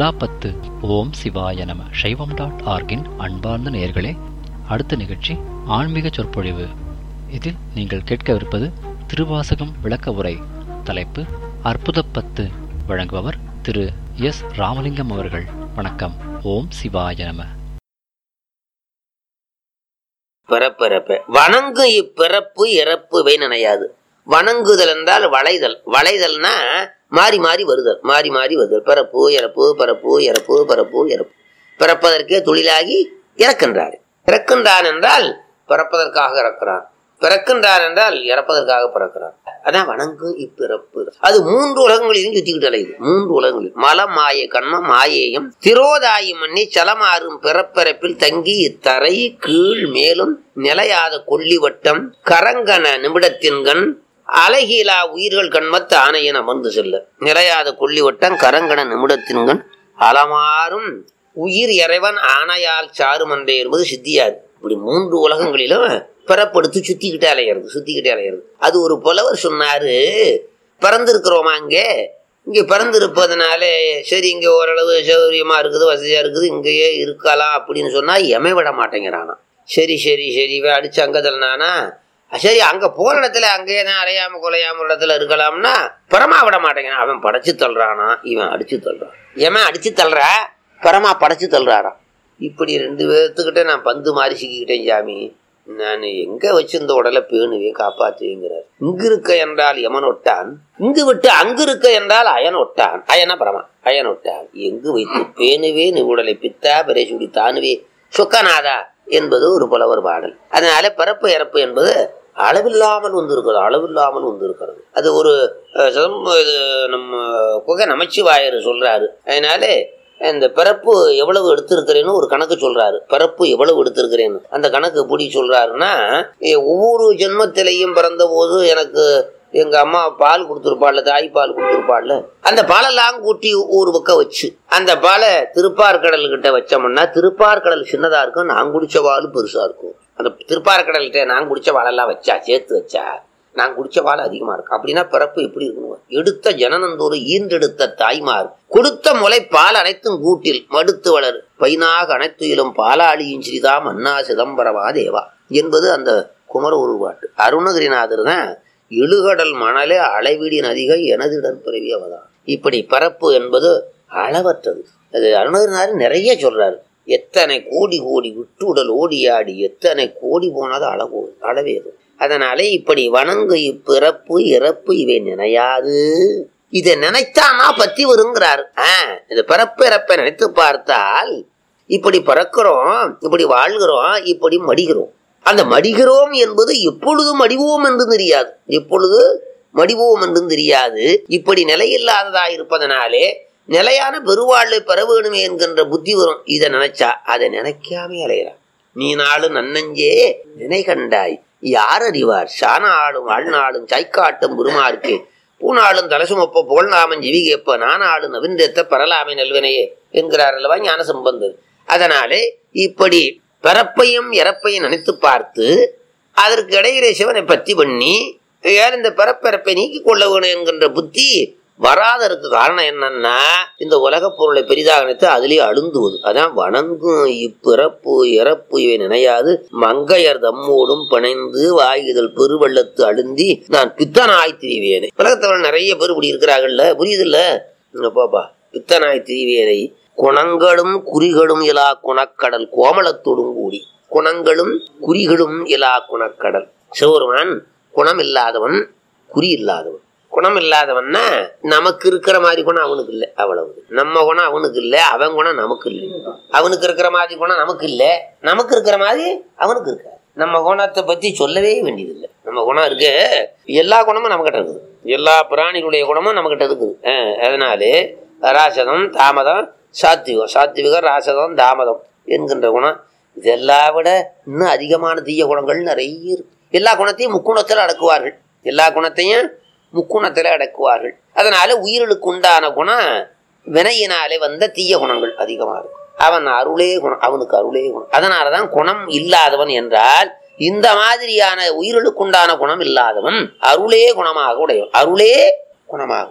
துலாப்பத்து ஓம் சிவாய நம சைவம் டாட் ஆர்கின் அன்பார்ந்த நேயர்களே அடுத்த நிகழ்ச்சி ஆன்மீக சொற்பொழிவு இதில் நீங்கள் கேட்கவிருப்பது திருவாசகம் விளக்க உரை தலைப்பு அற்புதப்பத்து வழங்குபவர் திரு எஸ் ராமலிங்கம் அவர்கள் வணக்கம் ஓம் சிவாய நம பிறப்பிறப்ப வணங்கு இப்பிறப்பு இறப்பு இவை நினையாது வணங்குதல் என்றால் வளைதல் வளைதல்னா மாறி மாறி வருதல் மாறி மாறி வருதல் பிறப்பு இறப்பு பிறப்பு இறப்பு பிறப்பு இறப்பு பிறப்பதற்கே தொழிலாகி இறக்கின்றார் இறக்கின்றான் என்றால் பிறப்பதற்காக இறக்கிறான் பிறக்கின்றான் என்றால் இறப்பதற்காக பிறக்கிறான் அதான் வணங்கு இப்பிறப்பு அது மூன்று உலகங்களிலும் சுத்திக்கிட்டு அலையுது மூன்று உலகங்களில் மலம் மாய கண்மம் மாயேயம் திரோதாயி மண்ணி சலமாறும் பிறப்பிறப்பில் தங்கி இத்தரை கீழ் மேலும் நிலையாத கொல்லி வட்டம் கரங்கன நிமிடத்தின்கண் அழகிலா உயிர்கள் கண்மத்து ஆணையன் அமர்ந்து செல்ல நிலையாத கொல்லி வட்டம் கரங்கன நிமிடத்தின்கண் அலமாறும் உயிர் இறைவன் ஆணையால் சாருமன்றே என்பது சித்தியாது இப்படி மூன்று உலகங்களிலும் பிறப்படுத்து சுத்திக்கிட்டே அலையிறது சுத்திக்கிட்டே அலையிறது அது ஒரு புலவர் சொன்னாரு பிறந்திருக்கிறோமா இங்கே இங்கே பிறந்திருப்பதனால சரி இங்கே ஓரளவு சௌகரியமா இருக்குது வசதியா இருக்குது இங்கேயே இருக்கலாம் அப்படின்னு சொன்னா எமை விட மாட்டேங்கிறானா சரி சரி சரி இவன் அடிச்சு அங்கதல் நானா சரி அங்க போற இடத்துல அங்கேயே தான் அலையாம குலையாம இடத்துல இருக்கலாம்னா பரமா விட மாட்டேங்கிறான் அவன் படைச்சு தள்ளுறானா இவன் அடிச்சு தள்ளுறான் எவன் அடிச்சு தள்ளுறா பரமா படைச்சு தள்ளுறாராம் இப்படி ரெண்டு பேர்த்துக்கிட்ட நான் பந்து மாறி சிக்கிக்கிட்டேன் சாமி நான் எங்க வச்சு இந்த உடலை பேணுவேன் காப்பாற்றுவேங்கிறார் இங்கு இருக்க என்றால் எமன் ஒட்டான் இங்கு விட்டு அங்கு இருக்க என்றால் அயன் ஒட்டான் அயனா பரமா அயன் ஒட்டான் எங்கு வைத்து பேணுவே நீ உடலை பித்தா பிரேசுடி தானுவே சொக்கநாதா என்பது ஒரு புலவர் பாடல் அதனால பிறப்பு இறப்பு என்பது அளவில்லாமல் வந்திருக்கிறது அளவில்லாமல் வந்திருக்கிறது அது ஒரு அஹ், சிதம்ப- இது நம்ம குகை நமச்சிவாயர் சொல்றாரு அதனால இந்த பிறப்பு எவ்வளவு எடுத்திருக்கிறேன்னு ஒரு கணக்கு சொல்றாரு பிறப்பு எவ்வளவு எடுத்திருக்கிறேன்னு அந்த கணக்கு எப்படி சொல்றாருன்னா எ, ஒவ்வொரு ஜென்மத்திலையும் பிறந்த போது எனக்கு எங்க அம்மா பால் கொடுத்துருப்பாள்ல தாய் பால் கொடுத்துருப்பாள்ல அந்த பாலெல்லாம் கூட்டி ஒரு பக்கம் வச்சு அந்த பாலை திருப்பார்கடல் கிட்ட வச்சோம்னா திருப்பார்கடல் சின்னதா இருக்கும் நான் குடிச்ச பால் பெருசா இருக்கும் அந்த திருப்பார்கடல்கிட்ட நான் குடிச்ச பாலெல்லாம் வச்சா சேர்த்து வச்சா நான் குடிச்ச பால் அதிகமா இருக்கும் அப்படின்னா பிறப்பு எப்படி இருக்கணும் எடுத்த ஜனனந்தோறு ஈன்றெடுத்த தாய்மார் கொடுத்த முளை பால் அனைத்தும் கூட்டில் மடுத்து வளர் பைனாக அனைத்துயிலும் பாலாளியும் சிறிதா மன்னா சிதம்பரமா தேவா என்பது அந்த குமர உருவாட்டு அருணகிரிநாதர் தான் எழுகடல் மணலே அளவிடி நதிகை எனதிடர் பிறவி அவதான் இப்படி பரப்பு என்பது அளவற்றது அது அருணகிரிநாதர் நிறைய சொல்றாரு எத்தனை கோடி கோடி விட்டுடல் ஓடியாடி எத்தனை கோடி போனது அளவு அளவேது அதனாலே இப்படி வணங்கு இப்பிறப்பு இறப்பு இவை நினையாது இதை நினைத்தானா பத்தி வருங்கிறாரு ஆஹ் இது பிறப்பு இறப்பை நினைத்து பார்த்தால் இப்படி பிறக்கிறோம் இப்படி வாழ்கிறோம் இப்படி மடிகிறோம் அந்த மடிகிறோம் என்பது எப்பொழுது மடிவோம் என்று தெரியாது எப்பொழுது மடிவோம் என்றும் தெரியாது இப்படி நிலையில்லாததா இருப்பதனாலே நிலையான பெருவாழ்வை பெற வேணுமே என்கின்ற புத்தி வரும் இதை நினைச்சா அதை நினைக்காம அலையிறான் நீ நாளும் நன்னஞ்சே நினை கண்டாய் யார் அறிவார் சான ஆளும் ஆழ்நாளும் சாய்க்காட்டும் குருமாருக்கு பூநாளும் தலசுமப்ப புகழ்நாமன் ஜிவிகேப்ப நானாளும் நவிந்தெத்த பரலாமை நல்வினையே என்கிறார் அல்லவா ஞான சம்பந்தர் அதனாலே இப்படி பிறப்பையும் இறப்பையும் நினைத்து பார்த்து அதற்கு இடையிலே சிவனை பற்றி பண்ணி ஏன் இந்த பிறப்பிறப்பை நீக்கிக் கொள்ள வேணும் என்கின்ற புத்தி வராதற்கு காரணம் என்னன்னா இந்த உலகப் பொருளை பெரிதாக நினைத்து அதிலேயே அழுந்துவது அதான் வணங்கும் இப்பிறப்பு இறப்பு இவை நினையாது மங்கையர் தம்மோடும் பிணைந்து வாயுதல் பெருவெள்ளத்து அழுந்தி நான் பித்தனாய் திரிவேனே உலகத்தவர்கள் நிறைய பேர் இப்படி இருக்கிறாங்கல்ல புரியுதுல்ல இங்க பாப்பா பித்தனாய் திரிவேனை குணங்களும் குறிகளும் இலா குணக்கடல் கோமளத்தோடும் கூடி குணங்களும் குறிகளும் இலா குணக்கடல் சிவருமான் குணம் இல்லாதவன் குறி இல்லாதவன் குணம் இல்லாதவன்னா நமக்கு இருக்கிற மாதிரி குணம் அவனுக்கு இல்லை அவ்வளவு நம்ம குணம் அவனுக்கு இல்லை அவன் குணம் நமக்கு இல்லை அவனுக்கு இருக்கிற மாதிரி குணம் நமக்கு இல்லை நமக்கு இருக்கிற மாதிரி அவனுக்கு இருக்க நம்ம குணத்தை பத்தி சொல்லவே வேண்டியதில்லை நம்ம குணம் இருக்கு எல்லா குணமும் நம்ம கிட்ட இருக்குது எல்லா பிராணிகளுடைய குணமும் நம்ம கிட்ட இருக்குது அஹ் அதனாலே ராசதம் தாமதம் சாத்விகம் சாத்விகம் ராசதம் தாமதம் என்கின்ற குணம் இதெல்லாம் விட இன்னும் அதிகமான தீய குணங்கள் நிறைய இருக்கு எல்லா குணத்தையும் முக்குணத்தில் அடக்குவார்கள் எல்லா குணத்தையும் முக்குணத்தில் அடக்குவார்கள் அதனால உயிர்களுக்கு உண்டான குணம் வினையினாலே வந்த தீய குணங்கள் அதிகமாக இருக்கும் அவன் அருளே குணம் அவனுக்கு அருளே குணம் அதனாலதான் குணம் இல்லாதவன் என்றால் இந்த மாதிரியான உயிர்களுக்கு உண்டான குணம் இல்லாதவன் அருளே குணமாக உடையவன் அருளே குணமாக உடையவன்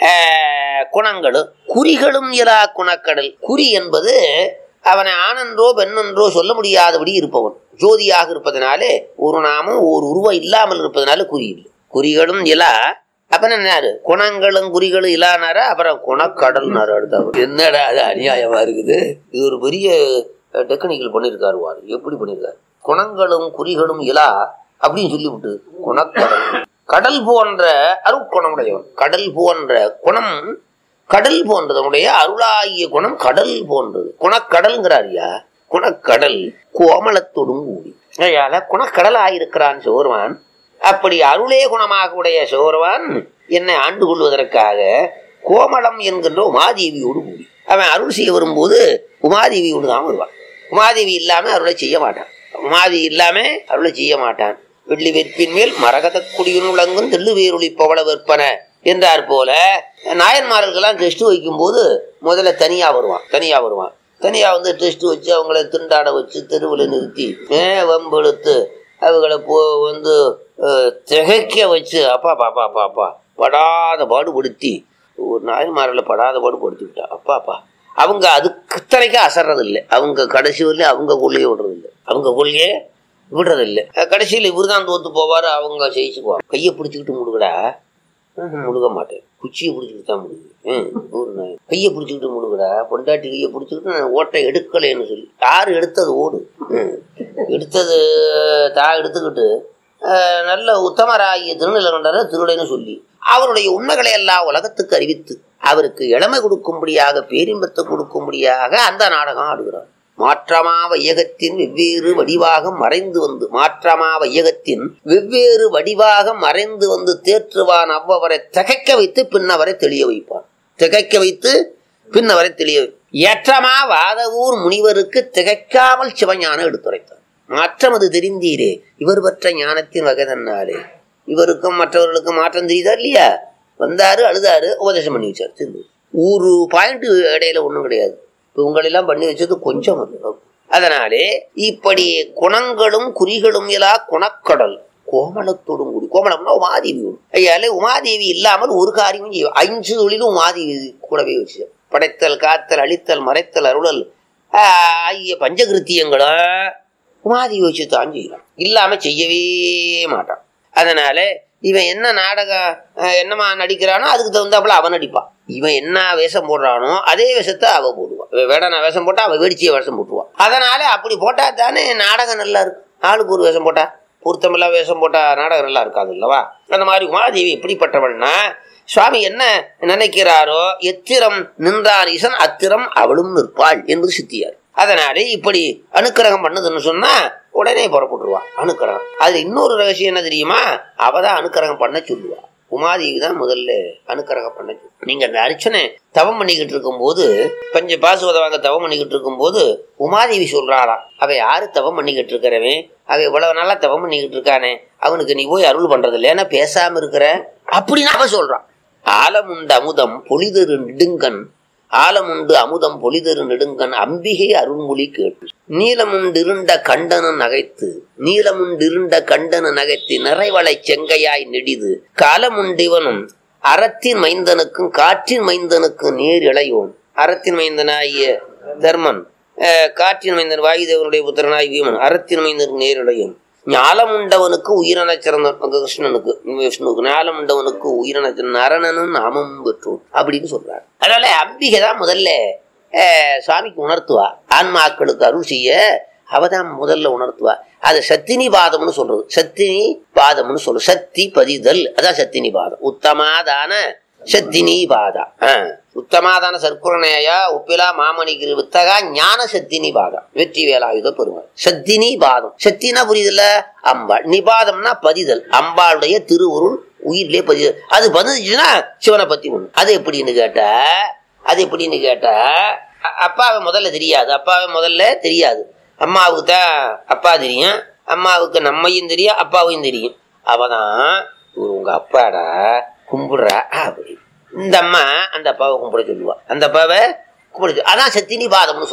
ஆஹ், குணங்களும் குறிகளும் இலா குணக்கடல் குறி என்பது அவனை ஆனன்றோ பெண்ணென்றோ சொல்ல முடியாதபடி இருப்பவன் ஜோதியாக இருப்பதனாலே ஒரு நாமம் ஒரு உருவம் இல்லாமல் இருப்பதனால குறி இல்லை குறிகளும் இலா அப்புறம் என்னாரு குணங்களும் குறிகளும் இல்லானாரா அப்புறம் குணக்கடல்னாரு அடுத்த என்னடா அது அநியாயமா இருக்குது இது ஒரு பெரிய டெக்னிக்கல் பண்ணியிருக்காரு வாரு எப்படி பண்ணியிருக்காரு குணங்களும் குறிகளும் இலா அப்படின்னு சொல்லிவிட்டு குணக்கடல் கடல் போன்ற அருட்குணமுடையவன் கடல் போன்ற குணம் கடல் போன்றதனுடைய அருளாகிய குணம் கடல் போன்றது குணக்கடல்ங்கிறாரியா குணக்கடல் கோமளத்தொடும் கூடி அதனால குணக்கடல் ஆயிருக்கிறான் சோர்வான் அப்படி அருளே குணமாக உடைய சோர்வான் என்னை ஆண்டு கொள்வதற்காக கோமளம் என்கின்ற உமாதேவியோடு கூடி அவன் அருள் செய்ய வரும்போது உமாதேவியோடு தான் வருவான் உமாதேவி இல்லாம அருளை செய்ய மாட்டான் உமாதேவி இல்லாம அருளை செய்ய மாட்டான் வெள்ளி வெற்பின் மேல் மரகத குடியுன் விளங்கும் தெள்ளு வேருளி பவள விற்பன என்றார் போல நாயன்மார்களுக்கெல்லாம் டெஸ்ட் வைக்கும்போது முதல்ல தனியா வருவான் தனியா வருவான் தனியா வந்து டெஸ்ட் வச்சு அவங்கள திண்டாட வச்சு தெருவில் நிறுத்தி ஏ வம்பெழுத்து அவங்கள போ வந்து அஹ், திகைக்க வச்சு அப்பா பாப்பா பாப்பா படாத பாடுபடுத்தி ஒரு நாயன்மாரில் படாத பாடுபடுத்திவிட்டா அப்பா அப்பா அவங்க அதுக்கு இத்தனைக்கு அசர்றது இல்லை அவங்க கடைசி வரலையும் அவங்க கொள்ளையே விடுறது இல்லை அவங்க கொள்ளையே விடுறது இல்லை கடைசியில் இவர் தான் தோத்து போவார் அவங்க ஜெயிச்சுக்குவாங்க கையை பிடிச்சிக்கிட்டு முடுங்கடா ம்ஹும், முழுக மாட்டேன் குச்சியை பிடிச்சிக்கிட்டு தான் முழுகு ம் ஊர் நாய் கையை பிடிச்சிக்கிட்டு முழுகுடா பொண்டாட்டி கையை பிடிச்சிக்கிட்டு நான் ஓட்டை எடுக்கலைன்னு சொல்லி யார் எடுத்தது ஓடு ம் எடுத்தது தா எடுத்துக்கிட்டு அஹ், நல்ல உத்தமராகிய திருநிலகண்டர திருடைன்னு சொல்லி அவருடைய உண்மைகளை எல்லாம் உலகத்துக்கு அறிவித்து அவருக்கு இளமை கொடுக்கும்படியாக பேரின்பத்தை கொடுக்கும்படியாக அந்த நாடகம் ஆடுகிறார் மாற்றமா வையகத்தின் வெவ்வேறு வடிவாக மறைந்து வந்து மாற்றமா வையகத்தின் வெவ்வேறு வடிவாக மறைந்து வந்து தேற்றுவான் அவ்வவரை திகைக்க வைத்து பின்னவரை தெளிய வைப்பான் திகைக்க வைத்து பின்னவரை தெளிய வை- ஏற்றமா வாதவூர் முனிவருக்கு திகைக்காமல் சிவஞானம் எடுத்துரைத்தார் மாற்றம் அது தெரிந்தீரே இவர் பெற்ற ஞானத்தின் வகை தன்னாலே இவருக்கும் மற்றவர்களுக்கும் மாற்றம் தெரியுதா இல்லையா வந்தாரு அழுதாரு உபதேசம் பண்ணி வச்சார் திரும்ப ஒரு பாயிண்ட் இடையில ஒண்ணும் கிடையாது இப்ப உங்களெல்லாம் பண்ணி வச்சது கொஞ்சம் அது. அதனாலே இப்படி குணங்களும் குறிகளும் இலா குணக்கடல் கோமளத்தோடும் கூடி கோமளம்னா உமாதேவியோடு ஐயாலே உமாதேவி இல்லாமல் ஒரு காரியமும் செய்ய ஐந்து தொழிலும் உமாதேவி கூடவே வச்சு படைத்தல் காத்தல் அழித்தல் மறைத்தல் அருளல் ஆஹ், ஆகிய பஞ்சகிருத்தியங்களை உமாதேவி வச்சு தான் செய்யலாம் இல்லாம செய்யவே மாட்டான் அதனால இவன் என்ன நாடகம் அஹ், என்னமா நடிக்கிறானோ அதுக்கு தகுந்தாப்புல அவன் நடிப்பான் இவன் என்ன வேஷம் போடுறானோ அதே வேஷத்தை அவ போடுவான் இவன் வேடனா வேஷம் போட்டா அவ வேடிச்சிய வேஷம் போட்டுருவான் அதனால அப்படி போட்டா தானே நாடகம் நல்லா இருக்கும் ஆளுக்கு ஒரு வேஷம் போட்டா பொருத்தமில்லா வேஷம் போட்டா நாடகம் நல்லா இருக்காது இல்லவா அந்த மாதிரி உமாதேவி எப்படிப்பட்டவள்னா சுவாமி என்ன நினைக்கிறாரோ எத்திரம் நின்றார் ஈசன் அத்திரம் அவளும் நிற்பாள் என்பது சித்தியார் அதனாலே இப்படி அனுக்கிரகம் பண்ணுதுன்னு சொன்னா உடனே புறப்பட்டுருவா அனுக்கிரகம் அது இன்னொரு ரகசியம் என்ன தெரியுமா அவ தான் அனுக்கிரகம் பண்ண சொல்லுவா உமாதேவி தான் முதல்ல அனுக்கிரகம் பண்ண சொல்லு நீங்க அந்த அர்ச்சனை தவம் பண்ணிக்கிட்டு இருக்கும்போது பஞ்ச பாசுவத வாங்க தவம் பண்ணிக்கிட்டு இருக்கும்போது உமாதேவி சொல்றாளாம் அவ யாரு தவம் பண்ணிக்கிட்டு இருக்கிறவன் அவ இவ்வளவு நாளா தவம் பண்ணிக்கிட்டு இருக்கானே அவனுக்கு நீ போய் அருள் பண்றது இல்லைன்னா பேசாம இருக்கிற அப்படின்னு அவ சொல்றான் ஆலமுண்டு அமுதம் பொலிதரு நெடுங்கன் ஆலமுண்டு அமுதம் பொலிதரு நெடுங்கன் அம்பிகை அருள்மொழி கேட்டு நீலமுண்டிருண்ட கண்டன நகைத்து நீலமுண்டிருண்ட கண்டன நகைத்து நிறைவளை செங்கையாய் நெடிது காலமுண்டிவனும் அறத்தின் மைந்தனுக்கும் காற்றின் மைந்தனுக்கும் நேர் இளையோன் அறத்தின் மைந்தனாகிய தர்மன் அஹ், காற்றின் மைந்தன் வாயுதேவனுடைய புத்திரனாய் வீமன் அறத்தின் மைந்தனுக்கு நேர் இளையோன் ஞாலமுண்டவனுக்கு உயிரென சிறந்த கிருஷ்ணனுக்கு விஷ்ணுவுக்கு ஞாலமுண்டவனுக்கு உயிரென சிறந்த நரணனும் நாமம் பெற்றோன் அப்படின்னு சொல்றாரு அதனால அம்பிகை தான் முதல்ல அஹ், சுவாமிக்கு உணர்த்துவா ஆன்மாக்களுக்கு அருள் செய்ய அவதான் முதல்ல உணர்த்துவா அது சத்தினி பாதம்னு சொல்றது சத்தினி பாதம்னு சொல்றது சக்தி பதிதல் அதான் சத்தினி பாதம் உத்தமாதான சத்தினி பாதா ஆஹ். உத்தமாதான சர்க்குரணேயா உப்பிலா மாமணிகிரி வித்தகா ஞான சத்தினி பாதம் வெற்றி வேலாயுத பெருமாள் சத்தினி பாதம் சத்தினா புரியுதுல்ல அம்பாள் நிபாதம்னா பதிதல் அம்பாளுடைய திருவுருள் உயிரிலே பதிதல் அது பதிஞ்சுன்னா சிவனை பத்தி ஒண்ணு அது எப்படின்னு கேட்டா அது எப்படின்னு கேட்டா அ- அப்பாவை முதல்ல தெரியாது அப்பாவை முதல்ல தெரியாது அம்மாவுக்கு தான் அப்பா தெரியும் அம்மாவுக்கு நம்மையும் தெரியும் அப்பாவையும் தெரியும் அவதான் இவரு உங்க அப்பாடா கும்பிடுறா அப்படி இந்த அம்மா அந்த அப்பாவை கும்பிட சொல்லுவா அந்த அப்பாவை கும்பிட சொல்லு. அதான் சத்தினி பாதம்னு சொல்லுவோம்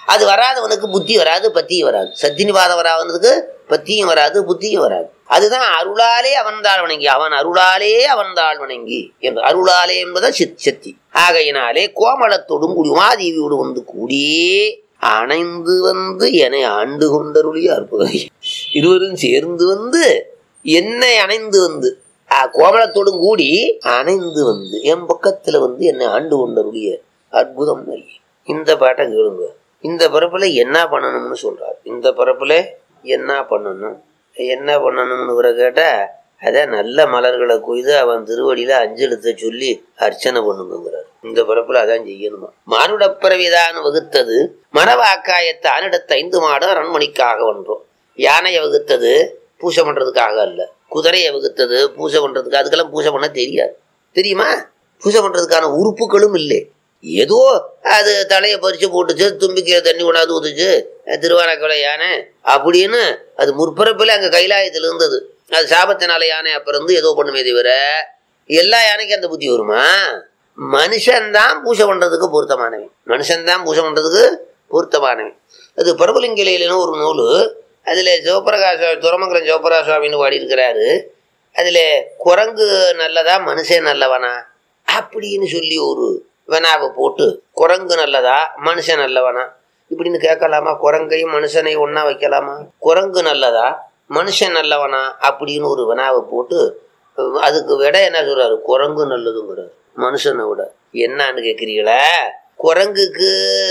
அது வராதவனுக்கு புத்தி வராது பத்தியும் வராது சத்தினிவாதம் வராதவனுக்கு பத்தியும் வராது புத்தியும் வராது அதுதான் அருளாலே அவன்தாள் வணங்கி அவன் அருளாலே அவன்தாள் வணங்கி என்று அருளாலே என்பது சித் சக்தி ஆகையினாலே கோமளத்தோடும் கூடி உமாதேவியோடு வந்து கூடி அணைந்து வந்து என்னை ஆண்டு கொண்டருளிய அற்புதம் இருவரும் சேர்ந்து வந்து என்னை அணைந்து வந்து ஆ, கோமளத்தோடும் கூடி அணைந்து வந்து என் பக்கத்துல வந்து என்னை ஆண்டு கொண்டருளிய அற்புதம் அறிய. இந்த பாட்டை கேளுங்க இந்த பரப்புல என்ன பண்ணணும்னு சொல்றார் இந்த பரப்புல என்ன பண்ணணும் என்ன பண்ணணும்னு இவரை கேட்டா அதான் நல்ல மலர்களை கொய்து அவன் திருவடியில அஞ்செழுத்த சொல்லி அர்ச்சனை பண்ணுங்கிறார் இந்த பிறப்புல அதான் செய்யணுமா மானுட பிறவிதான் வகுத்தது மனவாக்காயத்தை அனிடத்த ஐந்து மாடு அரண்மனைக்காக ஒன்றோம் யானையை வகுத்தது பூஜை பண்றதுக்காக அல்ல குதிரையை வகுத்தது பூஜை பண்றதுக்கு அதுக்கெல்லாம் பூஜை பண்ண தெரியாது தெரியுமா பூஜை பண்றதுக்கான உறுப்புகளும் இல்லை ஏதோ அது தலையை பறிச்சு போட்டுச்சு தும்பிக்கை தண்ணி கொண்டாந்து ஊத்துச்சு திருவாரக்கவலை யானை அப்படின்னு அது முற்பிறப்பில் அங்கே கைலாயத்தில் இருந்தது அது சாபத்தினால யானை அப்புறம் இருந்து ஏதோ பண்ணுமே தவிர எல்லா யானைக்கும் அந்த புத்தி வருமா மனுஷன்தான் பூஜை பண்றதுக்கு பொருத்தமானவன் மனுஷன்தான் பூஜை பண்றதுக்கு பொருத்தமானவன் அது பரபலிங்கிலையிலன்னு ஒரு நூல் அதில் சிவபிரகாச துரமங்கலம் சிவபிரகாச சுவாமின்னு பாடியிருக்கிறாரு அதில் குரங்கு நல்லதா மனுஷன் நல்லவனா அப்படின்னு சொல்லி ஒரு வினாவை போட்டு குரங்கு நல்லதா மனுஷன் நல்லவனா இப்படின்னு கேட்கலாமா குரங்கையும் மனுஷனையும் ஒண்ணா வைக்கலாமா குரங்கு நல்லதா மனுஷன் நல்லவனா அப்படின்னு ஒரு வினாவை போட்டு அஹ், அதுக்கு விட என்ன சொல்றாரு குரங்கு நல்லதுங்கிறாரு மனுஷனை விட என்னன்னு கேட்குறீங்களா குரங்குக்கு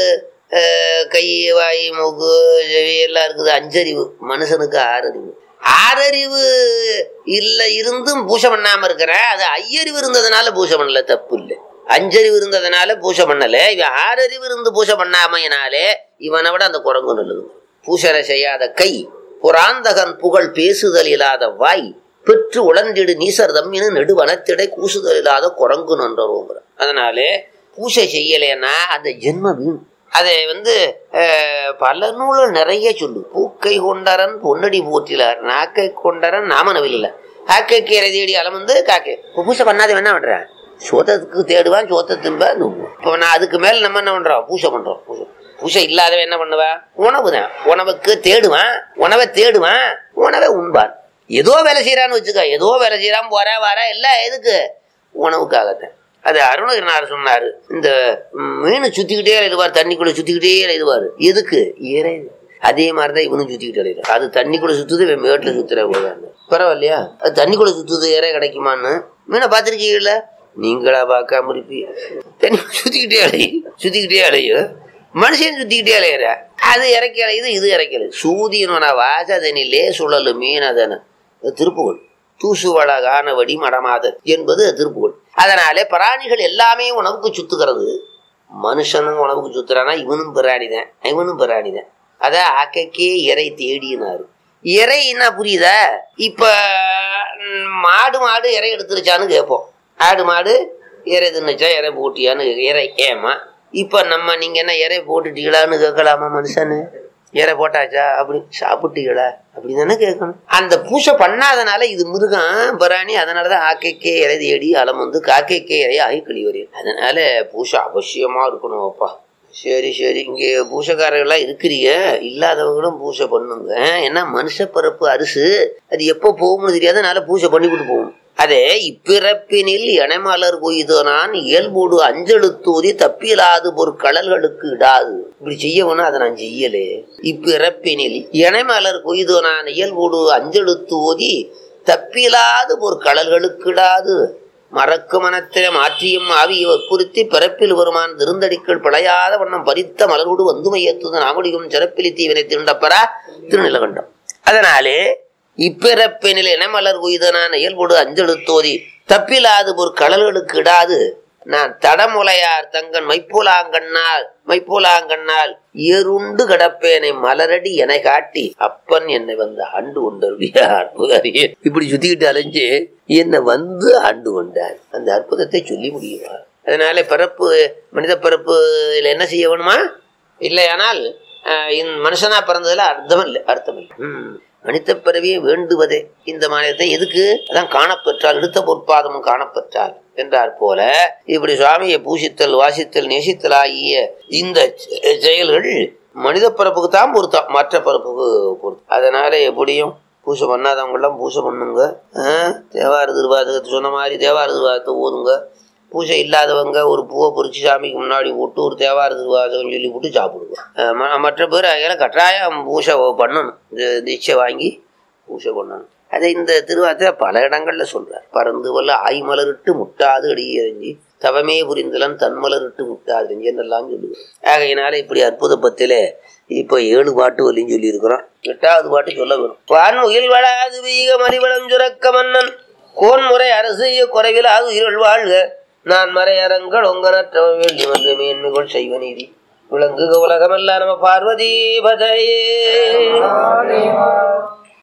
அஹ், கை வாய் மூக்கு செவி எல்லாம் இருக்குது அஞ்சறிவு மனுஷனுக்கு ஆறறிவு ஆறறிவு இல்ல இருந்தும் பூஜை பண்ணாம இருக்கிற அது ஐயறிவு இருந்ததுனால பூஜை பண்ணல தப்பு இல்லை அஞ்சறிவு இருந்ததுனால பூஜை பண்ணல இவன் ஆறறிவு இருந்து பூஜை பண்ணாமையினாலே இவனை விட அந்த குரங்கு நல்லது பூசனை செய்யாத கை புராந்தகன் புகழ் பேசுதல் இல்லாத வாய் பெற்று உழந்திடு நீசர் தம்மினு நெடுவனத்திடை கூசுதல் இல்லாத குரங்கு நன்றோங்கிற அதனாலே பூசை செய்யலைன்னா அந்த ஜென்ம வீண் அதை வந்து அஹ், பல நூல்கள் நிறைய சொல்லு பூக்கை கொண்டரன் பொன்னடி போற்றிலார் நாக்கை கொண்டரன் நாமனவில் ஆக்கைக்கு இறை தேடி அலமந்து காக்கை இப்போ பூசை பண்ணாத என்ன பண்றேன் சோத்தத்துக்கு தேடுவான் சோத்தை திம்ப நுங்குவான் இப்போ நான் அதுக்கு மேல நம்ம என்ன பண்றோம் பூசை பண்றோம் பூசை பூசை இல்லாதவன் என்ன பண்ணுவான் உணவு தான் உணவுக்கு தேடுவான் உணவை தேடுவான் உணவை உண்பான் ஏதோ வேலை செய்யறான்னு வச்சுக்க ஏதோ வேலை செய்யறான் வர வர எல்லாம் எதுக்கு உணவுக்காகத்தான் அது அருணகிரினார் சொன்னாரு இந்த மீன் சுத்திக்கிட்டே எழுதுவார் தண்ணிக்குள்ள சுத்திக்கிட்டே எழுதுவார் எதுக்கு இறை அதே மாதிரிதான் இவனும் சுத்திக்கிட்டு எழுதுறான் அது தண்ணிக்குள்ள சுத்துது இவன் மேட்டுல சுத்துற போதான்னு பரவாயில்லையா அது தண்ணிக்குள்ள சுத்துது இறை கிடைக்குமான்னு மீனை பார்த்துருக்கீங்கல்ல நீங்களா பார்க்காம இருப்பீங்க தண்ணி சுத்திக்கிட்டே அலையு சுத்திக்கிட்டே அலையும் மனுஷன் சுத்திக்கிட்டே அலையிற அது இறக்கி அலையுது இது இறக்கல சூதியனோன வாசதனிலே சுழலு மீனதன திருப்புகழ் தூசுவள காணவடி மடமாத என்பது திருப்புகழ் அதனாலே பிராணிகள் எல்லாமே உணவுக்கு சுத்துகிறது மனுஷனும் உணவுக்கு சுத்துறானா இவனும் பிராணிதான் இவனும் பிராணிதான் அத ஆக்கைக்கே இறை தேடினாரு இறை என்ன புரியுதா இப்ப ம், மாடு மாடு இறை எடுத்துருச்சான்னு கேட்போம் ஆடு மாடு இறை தின்னுச்சா இறை போட்டியான்னு கேக்க- இறை ஏமா இப்ப நம்ம நீங்க என்ன இறை போட்டுட்டீங்களான்னு கேட்கலாமா மனுஷனு இறை போட்டாச்சா அப்படி சாப்பிட்டீங்களா அப்படி தானே கேட்கணும் அந்த பூசை பண்ணாதனால இது மிருகம் பிராணி அதனாலதான் ஆக்கைக்கே இறை தேடி அலம் வந்து காக்கைக்கே இறை ஆகி கழிவறி அதனால பூசை அவசியமா இருக்கணும் அப்பா சரி சரி இங்கே பூசைக்காரர்கள்லாம் இருக்கிறீங்க இல்லாதவங்களும் பூசை பண்ணுங்க ஏன்னா மனுஷ பிறப்பு அரிசு அது எப்போ போகும்னு தெரியாது அதனால பூசை பண்ணிவிட்டு போகும் அதே இப்பிறப்பினில் இணைமலர் கொய்து நான் இயல்போடு அஞ்செழுத்தூதி தப்பிலாது பொருட்கடல்களுக்கு இடாது இப்படி செய்யவனும் அதை நான் செய்யலே இப்பிறப்பினில் இணைமலர் கொய்து நான் இயல்போடு அஞ்செழுத்து ஓதி தப்பிலாது பொருட்கடல்களுக்கு இடாது மறக்கு மனத்தில மாற்றியும் ஆவியை வற்புறுத்தி பிறப்பில் வருமான் திருந்தடிக்கள் பிழையாத வண்ணம் பறித்த மலரோடு வந்து மையத்துது நாமடியும் சிறப்பிலி தீவினை திருண்டப்பரா திருநிலகண்டம் அதனாலே இப்பிறப்பினில் இனமலர் குய்தனான் இயல்போடு அஞ்செழுத்தோதி தப்பிலாது ஒரு கடல்களுக்கு இடாது நான் தடமுலையார் தங்கன் மைப்போலாங்கண்ணால் மைப்போலாங்கண்ணால் ஏறுண்டு கிடப்பேனை மலரடி என காட்டி அப்பன் என்னை வந்து ஆண்டு கொண்டருளியார் அற்புதறியே இப்படி சுத்திக்கிட்டு அலைஞ்சு என்னை வந்து ஆண்டு கொண்டார் அந்த அற்புதத்தை சொல்லி முடியுமா அதனால பிறப்பு மனித பிறப்பு இதுல என்ன செய்ய வேணுமா இல்லையானால் ஆஹ், இந்த மனுஷனா பிறந்ததுல அர்த்தம் இல்லை அர்த்தம் இல்லை ம். மனித பிறவியை வேண்டுவதே இந்த மாநிலத்தை எதுக்கு அதான் காணப்பெற்றால் எடுத்த பொற்பாதமும் காணப்பெற்றால் என்றார் போல இப்படி சுவாமியை பூசித்தல் வாசித்தல் நேசித்தல் ஆகிய இந்த செ- செயல்கள் மனித பிறப்புக்கு தான் பொருத்தம் மற்ற பிறப்புக்கு பொருத்தம் அதனால எப்படியும் பூஜை பண்ணாதவங்கெல்லாம் பூஜை பண்ணுங்க ஆ, தேவார திருவாதகத்தை சொன்ன மாதிரி தேவார திருவாதத்தை ஓதுங்க பூஜை இல்லாதவங்க ஒரு பூவை பொறிச்சு சாமிக்கு முன்னாடி போட்டு ஒரு தேவார திருவாசகம் சொல்லி போட்டு சாப்பிடுங்க ஆ, ம- மற்ற பேர் அதில் கட்டாயம் பூஜை பண்ணணும் தி- தீட்சை வாங்கி பூஜை பண்ணணும் அதை இந்த திருவாத்தை பல இடங்கள்ல சொல்றார் பறந்து வல்ல ஆய்மலரிட்டு முட்டாது அடியறிஞ்சி தவமே புரிந்தலன் தன்மலரிட்டு முட்டாது என்றெல்லாம் சொல்லுவார் ஆகையினால இப்படி அற்புத பத்தில இப்போ ஏழு பாட்டு வரையும் சொல்லி இருக்கிறோம் எட்டாவது பாட்டு சொல்ல வேணும் வான் உயில் வளாது வீக மறிவளம் சுரக்க மன்னன் கோன்முறை அரசு குறைவில் அது உயிர்கள் வாழ்க நான் மறையரங்கள் ஒங்கனற்ற வேண்டி வந்து மேன்மைகள் செய்வ நீதி விளங்குக உலகமெல்லாம் நம்ம பார்வதி பதையே